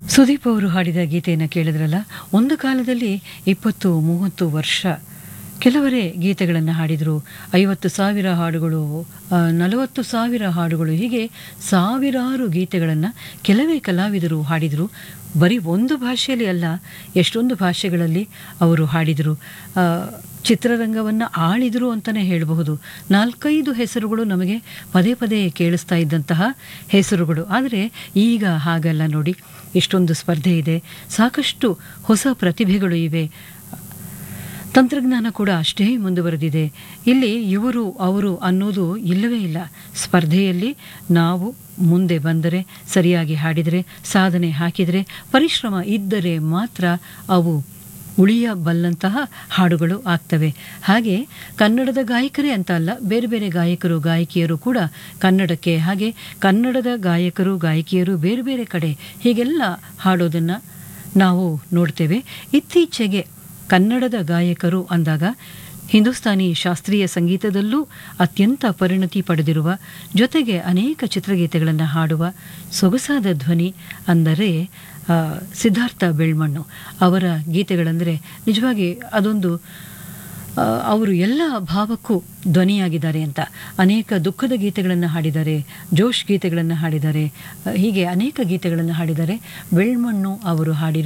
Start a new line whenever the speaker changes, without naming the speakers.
ಸುದೀಪ್ ಅವರು ಹಾಡಿದ ಗೀತೆಯನ್ನು ಕೇಳಿದ್ರಲ್ಲ ಒಂದು ಕಾಲದಲ್ಲಿ ಇಪ್ಪತ್ತು ಮೂವತ್ತು ವರ್ಷ ಕೆಲವರೇ ಗೀತೆಗಳನ್ನು ಹಾಡಿದರು ಐವತ್ತು ಸಾವಿರ ಹಾಡುಗಳು ಆ, ನಲವತ್ತು ಸಾವಿರ ಹಾಡುಗಳು ಹೀಗೆ ಸಾವಿರಾರು ಗೀತೆಗಳನ್ನು ಕೆಲವೇ ಕಲಾವಿದರು ಹಾಡಿದರು ಬರೀ ಒಂದು ಭಾಷೆಯಲ್ಲಿ ಅಲ್ಲ ಎಷ್ಟೊಂದು ಭಾಷೆಗಳಲ್ಲಿ ಅವರು ಹಾಡಿದರು ಆ, ಚಿತ್ರರಂಗವನ್ನು ಆಳಿದರು ಅಂತಲೇ ಹೇಳಬಹುದು ನಾಲ್ಕೈದು ಹೆಸರುಗಳು ನಮಗೆ ಪದೇ ಪದೇ ಕೇಳಿಸ್ತಾ ಇದ್ದಂತಹ ಹೆಸರುಗಳು ಆದರೆ ಈಗ ಹಾಗಲ್ಲ ನೋಡಿ ಇಷ್ಟೊಂದು ಸ್ಪರ್ಧೆ ಇದೆ ಸಾಕಷ್ಟು ಹೊಸ ಪ್ರತಿಭೆಗಳು ಇವೆ ತಂತ್ರಜ್ಞಾನ ಕೂಡ ಅಷ್ಟೇ ಮುಂದುವರೆದಿದೆ ಇಲ್ಲಿ ಇವರು ಅವರು ಅನ್ನೋದು ಇಲ್ಲವೇ ಇಲ್ಲ ಸ್ಪರ್ಧೆಯಲ್ಲಿ ನಾವು ಮುಂದೆ ಬಂದರೆ ಸರಿಯಾಗಿ ಹಾಡಿದರೆ ಸಾಧನೆ ಹಾಕಿದರೆ ಪರಿಶ್ರಮ ಇದ್ದರೆ ಮಾತ್ರ ಅವು ಉಳಿಯಬಲ್ಲಂತಹ ಹಾಡುಗಳು ಆಗ್ತವೆ ಹಾಗೆ ಕನ್ನಡದ ಗಾಯಕರೇ ಅಂತ ಅಲ್ಲ ಬೇರೆ ಬೇರೆ ಗಾಯಕರು ಗಾಯಕಿಯರು ಕೂಡ ಕನ್ನಡಕ್ಕೆ ಹಾಗೆ ಕನ್ನಡದ ಗಾಯಕರು ಗಾಯಕಿಯರು ಬೇರೆ ಬೇರೆ ಕಡೆ ಹೀಗೆಲ್ಲ ಹಾಡೋದನ್ನು ನಾವು ನೋಡ್ತೇವೆ ಇತ್ತೀಚೆಗೆ ಕನ್ನಡದ ಗಾಯಕರು ಅಂದಾಗ ಹಿಂದೂಸ್ತಾನಿ ಶಾಸ್ತ್ರೀಯ ಸಂಗೀತದಲ್ಲೂ ಅತ್ಯಂತ ಪರಿಣತಿ ಪಡೆದಿರುವ ಜೊತೆಗೆ ಅನೇಕ ಚಿತ್ರಗೀತೆಗಳನ್ನು ಹಾಡುವ ಸೊಗಸಾದ ಧ್ವನಿ ಅಂದರೆ ಆ, ಸಿದ್ಧಾರ್ಥ ಬೆಳ್ಮಣ್ಣು ಅವರ ಗೀತೆಗಳಂದರೆ ನಿಜವಾಗಿ ಅದೊಂದು ಆ, ಅವರು ಎಲ್ಲ ಭಾವಕ್ಕೂ ಧ್ವನಿಯಾಗಿದ್ದಾರೆ ಅಂತ ಅನೇಕ ದುಃಖದ ಗೀತೆಗಳನ್ನು ಹಾಡಿದ್ದಾರೆ ಜೋಶ್ ಗೀತೆಗಳನ್ನು ಹಾಡಿದ್ದಾರೆ ಆ, ಹೀಗೆ ಅನೇಕ ಗೀತೆಗಳನ್ನು ಹಾಡಿದ್ದಾರೆ ಬೆಳ್ಮಣ್ಣು ಅವರು ಹಾಡಿರೋ